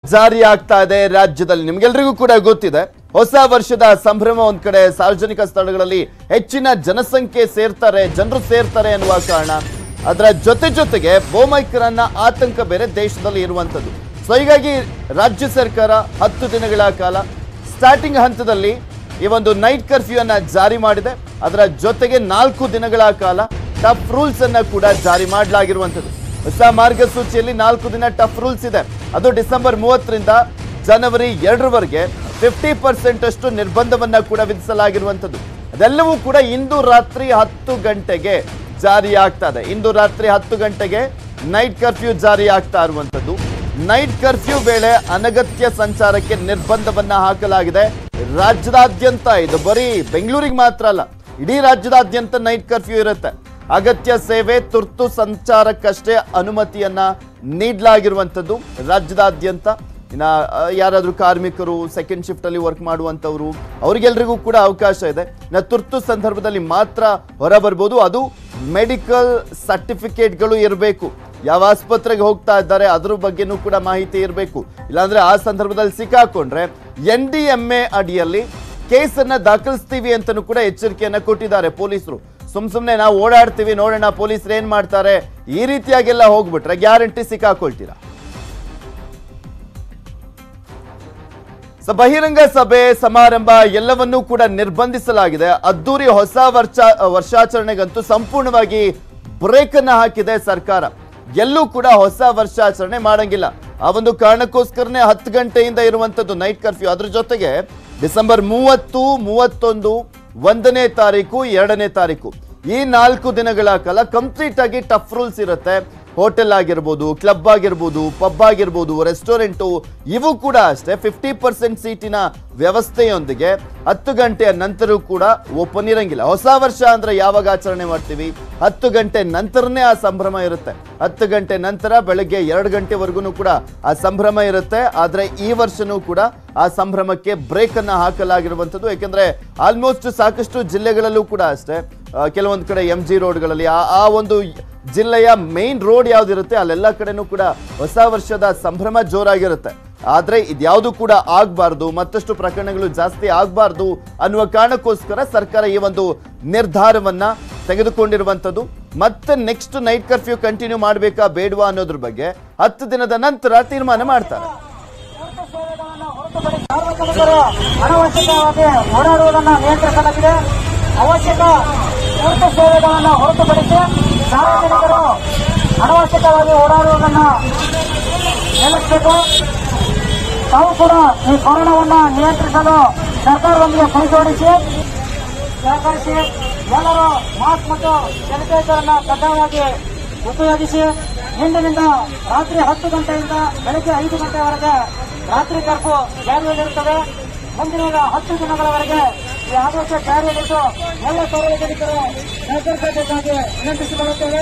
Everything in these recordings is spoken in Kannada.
ಜಾರಿ ಆಗ್ತಾ ಇದೆ ರಾಜ್ಯದಲ್ಲಿ ನಿಮ್ಗೆಲ್ರಿಗೂ ಕೂಡ ಗೊತ್ತಿದೆ ಹೊಸ ವರ್ಷದ ಸಂಭ್ರಮ ಒಂದ್ ಕಡೆ ಸಾರ್ವಜನಿಕ ಸ್ಥಳಗಳಲ್ಲಿ ಹೆಚ್ಚಿನ ಜನಸಂಖ್ಯೆ ಸೇರ್ತಾರೆ ಜನರು ಸೇರ್ತಾರೆ ಅನ್ನುವ ಕಾರಣ ಅದರ ಜೊತೆ ಜೊತೆಗೆ ಬೋಮೈಕರನ್ನ ಆತಂಕ ಬೇರೆ ದೇಶದಲ್ಲಿ ಇರುವಂತದ್ದು ಸೊ ಹೀಗಾಗಿ ರಾಜ್ಯ ಸರ್ಕಾರ ಹತ್ತು ದಿನಗಳ ಕಾಲ ಸ್ಟಾರ್ಟಿಂಗ್ ಹಂತದಲ್ಲಿ ಈ ಒಂದು ನೈಟ್ ಕರ್ಫ್ಯೂ ಅನ್ನ ಜಾರಿ ಮಾಡಿದೆ ಅದರ ಜೊತೆಗೆ ನಾಲ್ಕು ದಿನಗಳ ಕಾಲ ಟಫ್ ರೂಲ್ಸ್ ಅನ್ನ ಕೂಡ ಜಾರಿ ಮಾಡಲಾಗಿರುವಂತದ್ದು ಹೊಸ ಮಾರ್ಗಸೂಚಿಯಲ್ಲಿ ನಾಲ್ಕು ದಿನ ಟಫ್ ರೂಲ್ಸ್ ಇದೆ ಅದು ಡಿಸೆಂಬರ್ ಮೂವತ್ತರಿಂದ ಜನವರಿ ಎರಡರವರೆಗೆ ಫಿಫ್ಟಿ ಪರ್ಸೆಂಟ್ ಅಷ್ಟು ನಿರ್ಬಂಧವನ್ನ ಕೂಡ ವಿಧಿಸಲಾಗಿರುವಂತದ್ದು ಅದೆಲ್ಲವೂ ಕೂಡ ಇಂದು ರಾತ್ರಿ ಹತ್ತು ಗಂಟೆಗೆ ಜಾರಿ ಆಗ್ತಾ ಇದೆ ಇಂದು ರಾತ್ರಿ ಹತ್ತು ಗಂಟೆಗೆ ನೈಟ್ ಕರ್ಫ್ಯೂ ಜಾರಿ ಆಗ್ತಾ ಇರುವಂತದ್ದು ನೈಟ್ ಕರ್ಫ್ಯೂ ವೇಳೆ ಅನಗತ್ಯ ಸಂಚಾರಕ್ಕೆ ನಿರ್ಬಂಧವನ್ನ ಹಾಕಲಾಗಿದೆ ರಾಜ್ಯದಾದ್ಯಂತ ಇದು ಬರೀ ಬೆಂಗಳೂರಿಗೆ ಮಾತ್ರ ಅಲ್ಲ ಇಡೀ ರಾಜ್ಯದಾದ್ಯಂತ ನೈಟ್ ಕರ್ಫ್ಯೂ ಇರುತ್ತೆ ಅಗತ್ಯ ಸೇವೆ ತುರ್ತು ಸಂಚಾರಕ್ಕಷ್ಟೇ ಅನುಮತಿಯನ್ನ ನೀಡಲಾಗಿರುವಂಥದ್ದು ರಾಜ್ಯದಾದ್ಯಂತ ಇನ್ನ ಆ, ಯಾರಾದ್ರೂ ಕಾರ್ಮಿಕರು ಸೆಕೆಂಡ್ ಶಿಫ್ಟ್ ಅಲ್ಲಿ ವರ್ಕ್ ಮಾಡುವಂತವ್ರು ಅವ್ರಿಗೆಲ್ರಿಗೂ ಕೂಡ ಅವಕಾಶ ಇದೆ ಇನ್ನ ತುರ್ತು ಸಂದರ್ಭದಲ್ಲಿ ಮಾತ್ರ ಹೊರ ಬರ್ಬೋದು ಅದು ಮೆಡಿಕಲ್ ಸರ್ಟಿಫಿಕೇಟ್ಗಳು ಇರಬೇಕು ಯಾವ ಆಸ್ಪತ್ರೆಗೆ ಹೋಗ್ತಾ ಇದ್ದಾರೆ ಅದ್ರ ಬಗ್ಗೆನೂ ಕೂಡ ಮಾಹಿತಿ ಇರಬೇಕು ಇಲ್ಲಾಂದ್ರೆ ಆ ಸಂದರ್ಭದಲ್ಲಿ ಸಿಕ್ಕಾಕೊಂಡ್ರೆ ಎನ್ ಡಿ ಎಂ ಎ ಅಡಿಯಲ್ಲಿ ಕೇಸನ್ನ ದಾಖಲಿಸ್ತೀವಿ ಅಂತಲೂ ಕೂಡ ಎಚ್ಚರಿಕೆಯನ್ನ ಕೊಟ್ಟಿದ್ದಾರೆ ಪೊಲೀಸರು ಸುಮ್ ಸುಮ್ನೆ ನಾವು ಓಡಾಡ್ತೀವಿ ನೋಡೋಣ ಪೊಲೀಸರು ಏನ್ ಮಾಡ್ತಾರೆ ಈ ರೀತಿಯಾಗೆಲ್ಲ ಹೋಗ್ಬಿಟ್ರೆ ಗ್ಯಾರಂಟಿ ಸಿಕ್ಕಾಕೊಳ್ತೀರಾ ಸ ಬಹಿರಂಗ ಸಭೆ ಸಮಾರಂಭ ಎಲ್ಲವನ್ನೂ ಕೂಡ ನಿರ್ಬಂಧಿಸಲಾಗಿದೆ ಅದ್ದೂರಿ ಹೊಸ ವರ್ಷ ವರ್ಷಾಚರಣೆಗಂತೂ ಸಂಪೂರ್ಣವಾಗಿ ಬ್ರೇಕ್ ಅನ್ನ ಹಾಕಿದೆ ಸರ್ಕಾರ ಎಲ್ಲೂ ಕೂಡ ಹೊಸ ವರ್ಷಾಚರಣೆ ಮಾಡಂಗಿಲ್ಲ ಆ ಒಂದು ಕಾರಣಕ್ಕೋಸ್ಕರನೇ ಹತ್ತು ಗಂಟೆಯಿಂದ ಇರುವಂತದ್ದು ನೈಟ್ ಕರ್ಫ್ಯೂ ಅದ್ರ ಜೊತೆಗೆ ಡಿಸೆಂಬರ್ ಮೂವತ್ತು ಮೂವತ್ತೊಂದು ಒಂದನೇ ತಾರೀಕು ಎರಡನೇ ತಾರೀಕು ಈ ನಾಲ್ಕು ದಿನಗಳ ಕಾಲ ಕಂಪ್ಲೀಟ್ ಆಗಿ ಟಫ್ ರೂಲ್ಸ್ ಇರುತ್ತೆ ಹೋಟೆಲ್ ಆಗಿರ್ಬೋದು ಕ್ಲಬ್ ಆಗಿರ್ಬೋದು ಪಬ್ ಆಗಿರ್ಬೋದು ರೆಸ್ಟೋರೆಂಟು ಇವು ಕೂಡ ಅಷ್ಟೇ ಫಿಫ್ಟಿ ಪರ್ಸೆಂಟ್ ಸೀಟಿನ ವ್ಯವಸ್ಥೆಯೊಂದಿಗೆ ಹತ್ತು ಗಂಟೆಯ ನಂತರ ಕೂಡ ಓಪನ್ ಇರಂಗಿಲ್ಲ ಹೊಸ ವರ್ಷ ಅಂದ್ರೆ ಯಾವಾಗ ಆಚರಣೆ ಮಾಡ್ತೀವಿ ಹತ್ತು ಗಂಟೆ ನಂತರನೇ ಆ ಸಂಭ್ರಮ ಇರುತ್ತೆ ಹತ್ತು ಗಂಟೆ ನಂತರ ಬೆಳಗ್ಗೆ ಎರಡು ಗಂಟೆವರೆಗೂ ಕೂಡ ಆ ಸಂಭ್ರಮ ಇರುತ್ತೆ ಆದ್ರೆ ಈ ವರ್ಷನೂ ಕೂಡ ಆ ಸಂಭ್ರಮಕ್ಕೆ ಬ್ರೇಕ್ ಅನ್ನ ಹಾಕಲಾಗಿರುವಂಥದ್ದು ಯಾಕೆಂದ್ರೆ ಆಲ್ಮೋಸ್ಟ್ ಸಾಕಷ್ಟು ಜಿಲ್ಲೆಗಳಲ್ಲೂ ಕೂಡ ಅಷ್ಟೇ ಆ, ಕೆಲವೊಂದು ಕಡೆ ಎಂ ಜಿ ರೋಡ್ಗಳಲ್ಲಿ ಆ ಆ ಒಂದು ಜಿಲ್ಲೆಯ ಮೇನ್ ರೋಡ್ ಯಾವ್ದಿರುತ್ತೆ ಅಲ್ಲೆಲ್ಲ ಕಡೆನೂ ಕೂಡ ಹೊಸ ವರ್ಷದ ಸಂಭ್ರಮ ಜೋರಾಗಿರುತ್ತೆ ಆದ್ರೆ ಇದ್ಯಾವುದು ಕೂಡ ಆಗ್ಬಾರ್ದು ಮತ್ತಷ್ಟು ಪ್ರಕರಣಗಳು ಜಾಸ್ತಿ ಆಗ್ಬಾರ್ದು ಅನ್ನುವ ಕಾರಣಕ್ಕೋಸ್ಕರ ಸರ್ಕಾರ ಈ ಒಂದು ನಿರ್ಧಾರವನ್ನ ತೆಗೆದುಕೊಂಡಿರುವಂತದ್ದು ಮತ್ತೆ ನೆಕ್ಸ್ಟ್ ನೈಟ್ ಕರ್ಫ್ಯೂ ಕಂಟಿನ್ಯೂ ಮಾಡಬೇಕಾ ಬೇಡವಾ ಅನ್ನೋದ್ರ ಬಗ್ಗೆ ಹತ್ತು ದಿನದ ನಂತರ ತೀರ್ಮಾನ ಮಾಡ್ತಾರೆ ಸಾರ್ವಜನಿಕರು ಅನವಶ್ಯಕವಾಗಿ ಓಡಾಡುವುದನ್ನು ನಿಯಂತ್ರಿಸಲಾಗಿದೆ ಅವಶ್ಯಕ ತುರ್ತು ಸೇವೆಗಳನ್ನು ಹೊರತುಪಡಿಸಿ ಸಾರ್ವಜನಿಕರು ಅನವಶ್ಯಕವಾಗಿ ಓಡಾಡುವುದನ್ನು ನಿಲ್ಲಿಸಬೇಕು ತಾವು ಕೂಡ ಈ ಕೊರೋನಾವನ್ನು ನಿಯಂತ್ರಿಸಲು ಸರ್ಕಾರದೊಂದಿಗೆ ಕೈಜೋಡಿಸಿ ಸಹಕರಿಸಿ ಎಲ್ಲರೂ ಮಾಸ್ಕ್ ಮತ್ತು ಸ್ಯಾನಿಟೈಸರ್ ಅನ್ನು ಕಡ್ಡಾಯವಾಗಿ ಉಪಯೋಗಿಸಿ ಇಂದಿನಿಂದ ರಾತ್ರಿ ಹತ್ತು ಗಂಟೆಯಿಂದ ಬೆಳಗ್ಗೆ ಐದು ಗಂಟೆವರೆಗೆ ರಾತ್ರಿ ಕರ್ಫ್ಯೂ ಜಾರಿಯಲ್ಲಿರುತ್ತದೆ ಮುಂದಿನ ಹತ್ತು ದಿನಗಳವರೆಗೆ ಈ ಆದೇಶ ಜಾರಿಯಲ್ಲಿದ್ದು ಎಲ್ಲ ಸಾರ್ವಜನಿಕರು ಸಹಕರಿಸಬೇಕಾಗಿ ವಿನಂತಿಸಿಕೊಳ್ಳುತ್ತೇವೆ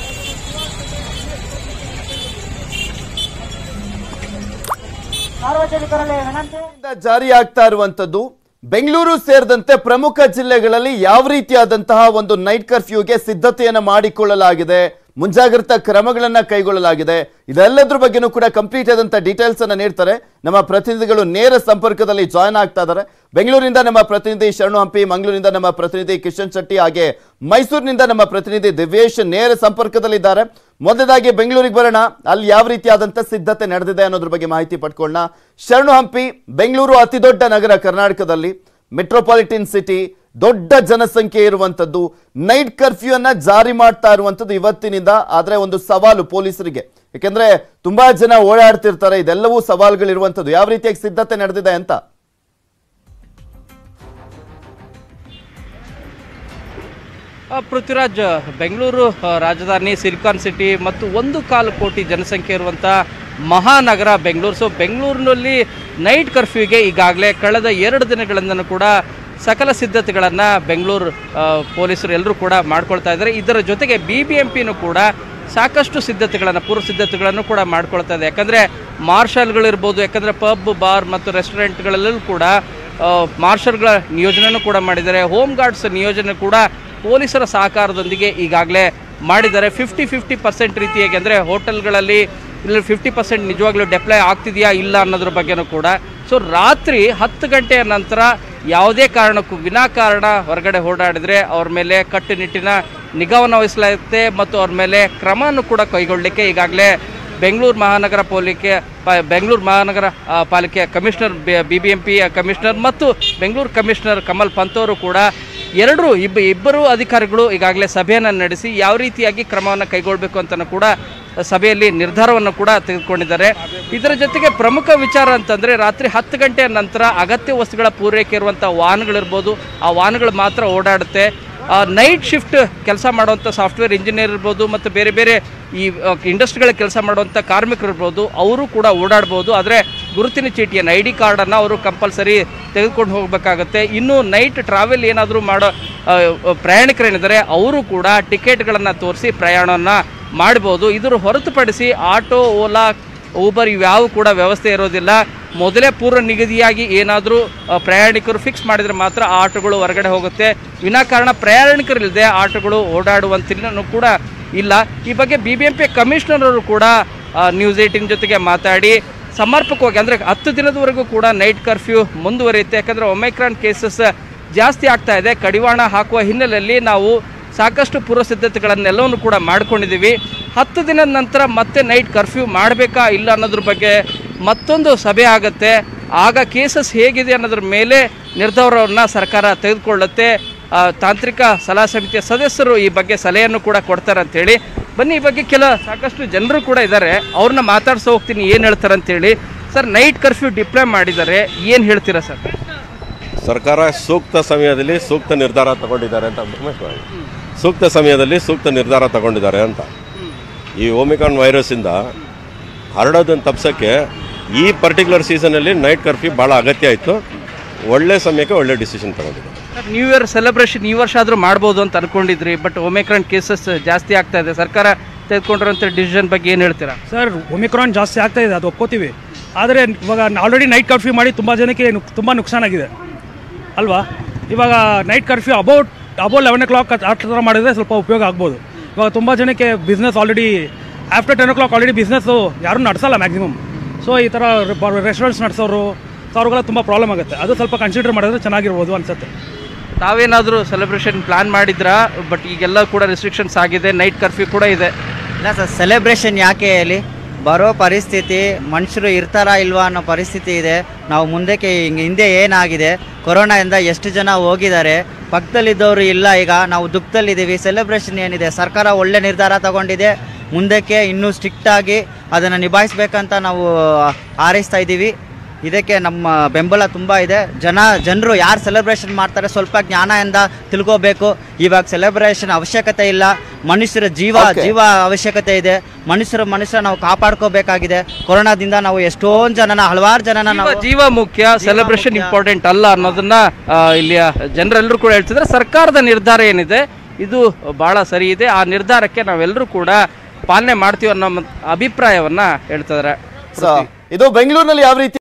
ಸಾರ್ವಜನಿಕರಲ್ಲಿ ವಿನಂತಿ ಇಂದ ಜಾರಿ ಆಗ್ತಾ ಇರುವಂತದ್ದು ಬೆಂಗಳೂರು ಸೇರಿದಂತೆ ಪ್ರಮುಖ ಜಿಲ್ಲೆಗಳಲ್ಲಿ ಯಾವ ರೀತಿಯಾದಂತಹ ಒಂದು ನೈಟ್ ಕರ್ಫ್ಯೂಗೆ ಸಿದ್ಧತೆಯನ್ನ ಮಾಡಿಕೊಳ್ಳಲಾಗಿದೆ ಮುಂಜಾಗ್ರತಾ ಕ್ರಮಗಳನ್ನ ಕೈಗೊಳ್ಳಲಾಗಿದೆ ಇದೆಲ್ಲದ್ರ ಬಗ್ಗೆನೂ ಕೂಡ ಕಂಪ್ಲೀಟ್ ಆದಂತ ಡೀಟೇಲ್ಸ್ ಅನ್ನ ನೀಡ್ತಾರೆ ನಮ್ಮ ಪ್ರತಿನಿಧಿಗಳು ನೇರ ಸಂಪರ್ಕದಲ್ಲಿ ಜಾಯ್ನ್ ಆಗ್ತಾ ಇದ್ದಾರೆ ಬೆಂಗಳೂರಿನಿಂದ ನಮ್ಮ ಪ್ರತಿನಿಧಿ ಶರಣು ಹಂಪಿ ಮಂಗಳೂರಿನಿಂದ ನಮ್ಮ ಪ್ರತಿನಿಧಿ ಕಿಶನ್ ಶೆಟ್ಟಿ ಹಾಗೆ ಮೈಸೂರಿನಿಂದ ನಮ್ಮ ಪ್ರತಿನಿಧಿ ದಿವ್ಯೇಶ್ ನೇರ ಸಂಪರ್ಕದಲ್ಲಿದ್ದಾರೆ ಮೊದಲಾಗಿ ಬೆಂಗಳೂರಿಗೆ ಬರೋಣ ಅಲ್ಲಿ ಯಾವ ರೀತಿಯಾದಂತ ಸಿದ್ಧತೆ ನಡೆದಿದೆ ಅನ್ನೋದ್ರ ಬಗ್ಗೆ ಮಾಹಿತಿ ಪಡ್ಕೊಳ್ಳೋಣ ಶರಣು ಹಂಪಿ ಬೆಂಗಳೂರು ಅತಿ ದೊಡ್ಡ ನಗರ ಕರ್ನಾಟಕದಲ್ಲಿ ಮೆಟ್ರೋಪಾಲಿಟನ್ ಸಿಟಿ ದೊಡ್ಡ ಜನಸಂಖ್ಯೆ ಇರುವಂತದ್ದು ನೈಟ್ ಕರ್ಫ್ಯೂ ಅನ್ನ ಜಾರಿ ಮಾಡ್ತಾ ಇರುವಂತದ್ದು ಇವತ್ತಿನಿಂದ ಆದ್ರೆ ಒಂದು ಸವಾಲು ಪೊಲೀಸರಿಗೆ ಯಾಕೆಂದ್ರೆ ತುಂಬಾ ಜನ ಓಡಾಡ್ತಿರ್ತಾರೆ ಇದೆಲ್ಲವೂ ಸವಾಲುಗಳಿರುವಂತದ್ದು ಯಾವ ರೀತಿಯಾಗಿ ಸಿದ್ಧತೆ ನಡೆದಿದೆ ಅಂತ ಆ, ಪೃಥ್ವಿರಾಜ್ ಬೆಂಗಳೂರು ಆ, ರಾಜಧಾನಿ ಸಿಲಿಕಾನ್ ಸಿಟಿ ಮತ್ತು ಒಂದು ಕಾಲು ಕೋಟಿ ಜನಸಂಖ್ಯೆ ಇರುವಂಥ ಮಹಾನಗರ ಬೆಂಗಳೂರು ಸೊ ಬೆಂಗಳೂರಿನಲ್ಲಿ ನೈಟ್ ಕರ್ಫ್ಯೂಗೆ ಈಗಾಗಲೇ ಕಳೆದ ಎರಡು ದಿನಗಳಿಂದನೂ ಕೂಡ ಸಕಲ ಸಿದ್ಧತೆಗಳನ್ನು ಬೆಂಗಳೂರು ಆ, ಪೊಲೀಸರು ಎಲ್ಲರೂ ಕೂಡ ಮಾಡ್ಕೊಳ್ತಾ ಇದ್ದಾರೆ ಇದರ ಜೊತೆಗೆ ಬಿ ಬಿ ಎಂ ಪಿನೂ ಕೂಡ ಸಾಕಷ್ಟು ಸಿದ್ಧತೆಗಳನ್ನು ಪೂರ್ವ ಸಿದ್ಧತೆಗಳನ್ನು ಕೂಡ ಮಾಡ್ಕೊಳ್ತಾ ಇದೆ ಯಾಕಂದರೆ ಮಾರ್ಷಲ್ಗಳಿರ್ಬೋದು ಯಾಕಂದರೆ ಪಬ್ ಬಾರ್ ಮತ್ತು ರೆಸ್ಟೋರೆಂಟ್ಗಳಲ್ಲೂ ಕೂಡ ಆ, ಮಾರ್ಷಲ್ಗಳ ನಿಯೋಜನೆಯನ್ನು ಕೂಡ ಮಾಡಿದ್ದಾರೆ ಹೋಮ್ ಗಾರ್ಡ್ಸ್ ನಿಯೋಜನೆ ಕೂಡ ಪೊಲೀಸರ ಸಹಕಾರದೊಂದಿಗೆ ಈಗಾಗಲೇ ಮಾಡಿದ್ದಾರೆ ಫಿಫ್ಟಿ ಫಿಫ್ಟಿ ಪರ್ಸೆಂಟ್ ರೀತಿಯಾಗಿ ಅಂದರೆ ಹೋಟೆಲ್ಗಳಲ್ಲಿ ಇಲ್ಲ ಫಿಫ್ಟಿ ಪರ್ಸೆಂಟ್ ನಿಜವಾಗ್ಲೂ ಡೆಪ್ಲಾಯ್ ಆಗ್ತಿದೆಯಾ ಇಲ್ಲ ಅನ್ನೋದ್ರ ಬಗ್ಗೆನೂ ಕೂಡ ಸೊ ರಾತ್ರಿ ಹತ್ತು ಗಂಟೆಯ ನಂತರ ಯಾವುದೇ ಕಾರಣಕ್ಕೂ ವಿನಾಕಾರಣ ಹೊರಗಡೆ ಓಡಾಡಿದ್ರೆ ಅವ್ರ ಮೇಲೆ ಕಟ್ಟುನಿಟ್ಟಿನ ನಿಗಾವನ್ನು ವಹಿಸಲಾಗುತ್ತೆ ಮತ್ತು ಅವ್ರ ಮೇಲೆ ಕ್ರಮವನ್ನು ಕೂಡ ಕೈಗೊಳ್ಳಲಿಕ್ಕೆ ಈಗಾಗಲೇ ಬೆಂಗಳೂರು ಮಹಾನಗರ ಪಾಲಿಕೆ ಪ- ಬೆಂಗಳೂರು ಮಹಾನಗರ ಆ, ಪಾಲಿಕೆಯ commissioner B B M P commissioner ಮತ್ತು ಬೆಂಗಳೂರು ಕಮಿಷನರ್ ಕಮಲ್ ಪಂತ್ ಅವರು ಕೂಡ ಎರಡರೂ ಇಬ್ಬ ಇಬ್ಬರು ಅಧಿಕಾರಿಗಳು ಈಗಾಗಲೇ ಸಭೆಯನ್ನು ನಡೆಸಿ ಯಾವ ರೀತಿಯಾಗಿ ಕ್ರಮವನ್ನು ಕೈಗೊಳ್ಳಬೇಕು ಅಂತಲೂ ಕೂಡ ಸಭೆಯಲ್ಲಿ ನಿರ್ಧಾರವನ್ನು ಕೂಡ ತೆಗೆದುಕೊಂಡಿದ್ದಾರೆ ಇದರ ಜೊತೆಗೆ ಪ್ರಮುಖ ವಿಚಾರ ಅಂತಂದರೆ ರಾತ್ರಿ ಹತ್ತು ಗಂಟೆಯ ನಂತರ ಅಗತ್ಯ ವಸ್ತುಗಳ ಪೂರೈಕೆ ಇರುವಂಥ ವಾಹನಗಳಿರ್ಬೋದು ಆ ವಾಹನಗಳು ಮಾತ್ರ ಓಡಾಡುತ್ತೆ ನೈಟ್ ಶಿಫ್ಟ್ ಕೆಲಸ ಮಾಡುವಂಥ ಸಾಫ್ಟ್ವೇರ್ ಇಂಜಿನಿಯರ್ ಇರ್ಬೋದು ಮತ್ತು ಬೇರೆ ಬೇರೆ ಈ ಇಂಡಸ್ಟ್ರಿಗಳ ಕೆಲಸ ಮಾಡುವಂಥ ಕಾರ್ಮಿಕರು ಇರ್ಬೋದು ಅವರು ಕೂಡ ಓಡಾಡ್ಬೋದು ಆದರೆ ಗುರುತಿನ ಚೀಟಿಯನ್ನು ಐ ಡಿ ಕಾರ್ಡನ್ನು ಅವರು ಕಂಪಲ್ಸರಿ ತೆಗೆದುಕೊಂಡು ಹೋಗಬೇಕಾಗತ್ತೆ ಇನ್ನು ನೈಟ್ ಟ್ರಾವೆಲ್ ಏನಾದರೂ ಮಾಡೋ ಆ, ಪ್ರಯಾಣಿಕರೇನಿದ್ದಾರೆ ಅವರು ಕೂಡ ಟಿಕೆಟ್ಗಳನ್ನು ತೋರಿಸಿ ಪ್ರಯಾಣವನ್ನು ಮಾಡ್ಬೋದು ಇದರ ಹೊರತುಪಡಿಸಿ ಆಟೋ ಓಲಾ ಊಬರ್ ಇವ್ಯಾವು ಕೂಡ ವ್ಯವಸ್ಥೆ ಇರೋದಿಲ್ಲ ಮೊದಲೇ ಪೂರ್ವ ನಿಗದಿಯಾಗಿ ಏನಾದರೂ ಪ್ರಯಾಣಿಕರು ಫಿಕ್ಸ್ ಮಾಡಿದರೆ ಮಾತ್ರ ಆ ಆಟೋಗಳು ಹೊರಗಡೆ ಹೋಗುತ್ತೆ ವಿನಾಕಾರಣ ಪ್ರಯಾಣಿಕರಿಲ್ಲದೆ ಆಟೋಗಳು ಓಡಾಡುವಂತಿಲ್ಲೂ ಕೂಡ ಇಲ್ಲ ಈ ಬಗ್ಗೆ B B M P commissioner ಅವರು ಕೂಡ ಆ, ನ್ಯೂಸ್ ಏಟಿನ್ ಜೊತೆಗೆ ಮಾತಾಡಿ ಸಮರ್ಪಕವಾಗಿ ಅಂದರೆ ಹತ್ತು ದಿನದವರೆಗೂ ಕೂಡ ನೈಟ್ ಕರ್ಫ್ಯೂ ಮುಂದುವರಿಯುತ್ತೆ ಯಾಕಂದರೆ ಒಮೈಕ್ರಾನ್ ಕೇಸಸ್ ಜಾಸ್ತಿ ಆಗ್ತಾ ಇದೆ ಕಡಿವಾಣ ಹಾಕುವ ಹಿನ್ನೆಲೆಯಲ್ಲಿ ನಾವು ಸಾಕಷ್ಟು ಪೂರ್ವ ಸಿದ್ಧತೆಗಳನ್ನೆಲ್ಲವನ್ನು ಕೂಡ ಮಾಡ್ಕೊಂಡಿದ್ದೀವಿ ಹತ್ತು ದಿನದ ನಂತರ ಮತ್ತೆ ನೈಟ್ ಕರ್ಫ್ಯೂ ಮಾಡಬೇಕಾ ಇಲ್ಲ ಅನ್ನೋದ್ರ ಬಗ್ಗೆ ಮತ್ತೊಂದು ಸಭೆ ಆಗುತ್ತೆ ಆಗ ಕೇಸಸ್ ಹೇಗಿದೆ ಅನ್ನೋದ್ರ ಮೇಲೆ ನಿರ್ಧಾರವನ್ನು ಸರ್ಕಾರ ತೆಗೆದುಕೊಳ್ಳುತ್ತೆ ಆ, ತಾಂತ್ರಿಕ ಸಲಹಾ ಸಮಿತಿಯ ಸದಸ್ಯರು ಈ ಬಗ್ಗೆ ಸಲಹೆಯನ್ನು ಕೂಡ ಕೊಡ್ತಾರೆ ಅಂತೇಳಿ ಬನ್ನಿ ಈ ಬಗ್ಗೆ ಕೆಲ ಸಾಕಷ್ಟು ಜನರು ಕೂಡ ಇದ್ದಾರೆ ಅವ್ರನ್ನ ಮಾತಾಡ್ಸೋ ಹೋಗ್ತೀನಿ ಏನು ಹೇಳ್ತಾರೆ ಅಂತೇಳಿ ಸರ್ ನೈಟ್ ಕರ್ಫ್ಯೂ ಡಿಪ್ಲೈ ಮಾಡಿದ್ದಾರೆ ಏನು ಹೇಳ್ತೀರಾ ಸರ್ ಸರ್ಕಾರ ಸೂಕ್ತ ಸಮಯದಲ್ಲಿ ಸೂಕ್ತ ನಿರ್ಧಾರ ತಗೊಂಡಿದ್ದಾರೆ ಅಂತ ಉಮೇಶ್ ಭಾಯಿ. ಸೂಕ್ತ ಸಮಯದಲ್ಲಿ ಸೂಕ್ತ ನಿರ್ಧಾರ ತಗೊಂಡಿದ್ದಾರೆ ಅಂತ ಈ ಓಮಿಕಾನ್ ವೈರಸ್ಸಿಂದ ಹರಡೋದನ್ನು ತಪ್ಸೋಕ್ಕೆ ಈ ಪರ್ಟಿಕ್ಯುಲರ್ ಸೀಸನಲ್ಲಿ ನೈಟ್ ಕರ್ಫ್ಯೂ ಭಾಳ ಅಗತ್ಯ ಇತ್ತು ಒಳ್ಳೆ ಸಮಯಕ್ಕೆ ಒಳ್ಳೆ ಡಿಸಿಷನ್ ತಗೊಂಡಿದ್ದಾರೆ ಸರ್ ನ್ಯೂ ಇಯರ್ ಸೆಲೆಬ್ರೇಷನ್ ಈ ವರ್ಷ ಆದರೂ ಮಾಡ್ಬೋದು ಅಂತ ಅನ್ಕೊಂಡಿದ್ರಿ ಬಟ್ ಒಮಿಕ್ರಾನ್ ಕೇಸಸ್ ಜಾಸ್ತಿ ಆಗ್ತಾ ಇದೆ ಸರ್ಕಾರ ತೆಗೆದುಕೊಂಡಿರೋಂಥ ಡಿಸಿಷನ್ ಬಗ್ಗೆ ಏನು ಹೇಳ್ತೀರಾ ಸರ್ ಒಮಿಕ್ರಾನ್ ಜಾಸ್ತಿ ಆಗ್ತಾ ಇದೆ ಅದು ಒಪ್ಕೋತೀವಿ ಆದರೆ ಇವಾಗ ಆಲ್ರೆಡಿ ನೈಟ್ ಕರ್ಫ್ಯೂ ಮಾಡಿ ತುಂಬ ಜನಕ್ಕೆ ನುಕ್ ತುಂಬ ನುಕ್ಸಾನಾಗಿದೆ ಅಲ್ವಾ ಇವಾಗ night curfew about about eleven o'clock ಆ ಥರ ಮಾಡಿದ್ರೆ ಸ್ವಲ್ಪ ಉಪಯೋಗ ಆಗ್ಬೋದು ಇವಾಗ ತುಂಬ ಜನಕ್ಕೆ business already after ten o'clock already business ಯಾರೂ ನಡೆಸಲ್ಲ ಮ್ಯಾಕ್ಸಿಮಮ್ ಸೊ ಈ ಥರ ರೆಸ್ಟೋರೆಂಟ್ಸ್ ನಡೆಸೋರು ಸೊ ಅವ್ರಿಗೆಲ್ಲ ತುಂಬ ಪ್ರಾಬ್ಲಮ್ ಆಗುತ್ತೆ ಅದು ಸ್ವಲ್ಪ ಕನ್ಸಿಡರ್ ಮಾಡಿದ್ರೆ ಚೆನ್ನಾಗಿರ್ಬೋದು ಅನ್ಸುತ್ತೆ ತಾವೇನಾದರೂ ಸೆಲೆಬ್ರೇಷನ್ ಪ್ಲಾನ್ ಮಾಡಿದ್ರಾ ಬಟ್ ಈಗೆಲ್ಲ ಕೂಡ ರೆಸ್ಟ್ರಿಕ್ಷನ್ಸ್ ಆಗಿದೆ ನೈಟ್ ಕರ್ಫ್ಯೂ ಕೂಡ ಇದೆ ಇಲ್ಲ ಸರ್ ಸೆಲೆಬ್ರೇಷನ್ ಯಾಕೆ ಹೇಳಿ ಬರೋ ಪರಿಸ್ಥಿತಿ ಮನುಷ್ಯರು ಇರ್ತಾರಾ ಇಲ್ವಾ ಅನ್ನೋ ಪರಿಸ್ಥಿತಿ ಇದೆ ನಾವು ಮುಂದಕ್ಕೆ ಹಿಂಗೆ ಹಿಂದೆ ಏನಾಗಿದೆ ಕೊರೋನಾದಿಂದ ಎಷ್ಟು ಜನ ಹೋಗಿದ್ದಾರೆ ಪಕ್ಕದಲ್ಲಿದ್ದವರು ಇಲ್ಲ ಈಗ ನಾವು ದುಃಖದಲ್ಲಿದ್ದೀವಿ ಸೆಲೆಬ್ರೇಷನ್ ಏನಿದೆ ಸರ್ಕಾರ ಒಳ್ಳೆ ನಿರ್ಧಾರ ತಗೊಂಡಿದೆ ಮುಂದಕ್ಕೆ ಇನ್ನೂ ಸ್ಟ್ರಿಕ್ಟಾಗಿ ಅದನ್ನು ನಿಭಾಯಿಸ್ಬೇಕಂತ ನಾವು ಹಾರೈಸ್ತಾ ಇದ್ದೀವಿ ಇದಕ್ಕೆ ನಮ್ಮ ಬೆಂಬಲ ತುಂಬ ಇದೆ ಜನ ಜನರು ಯಾರು ಸೆಲೆಬ್ರೇಷನ್ ಮಾಡ್ತಾರೆ ಸ್ವಲ್ಪ ಜ್ಞಾನದಿಂದ ತಿಳ್ಕೋಬೇಕು ಇವಾಗ ಸೆಲೆಬ್ರೇಷನ್ ಅವಶ್ಯಕತೆ ಇಲ್ಲ ಮನುಷ್ಯರ ಜೀವ Okay. ಜೀವ ಅವಶ್ಯಕತೆ ಇದೆ ಮನುಷ್ಯರ ಮನುಷ್ಯ ನಾವು ಕಾಪಾಡ್ಕೋಬೇಕಾಗಿದೆ ಕೊರೋನಾದಿಂದ ನಾವು ಎಷ್ಟೊಂದು ಜನನ ಹಲವಾರು ಜನನ ಜೀವ- ನಾವು ಜೀವ ಮುಖ್ಯ ಸೆಲೆಬ್ರೇಷನ್ ಮುಖ್ಯ. ಇಂಪಾರ್ಟೆಂಟ್ ಅಲ್ಲ ಅನ್ನೋದನ್ನ ಆ, ಇಲ್ಲಿಯ ಜನರೆಲ್ಲರೂ ಕೂಡ ಹೇಳ್ತಿದ್ದಾರೆ ಸರ್ಕಾರದ ನಿರ್ಧಾರ ಏನಿದೆ ಇದು ಬಹಳ ಸರಿ ಇದೆ ಆ ನಿರ್ಧಾರಕ್ಕೆ ನಾವೆಲ್ಲರೂ ಕೂಡ ಪಾಲನೆ ಮಾಡ್ತೀವಿ ಅನ್ನೋ ಮ- ಅಭಿಪ್ರಾಯವನ್ನ ಹೇಳ್ತಿದ್ದಾರೆ ಸೊ ಇದು ಬೆಂಗಳೂರಿನಲ್ಲಿ ಯಾವ ರೀತಿ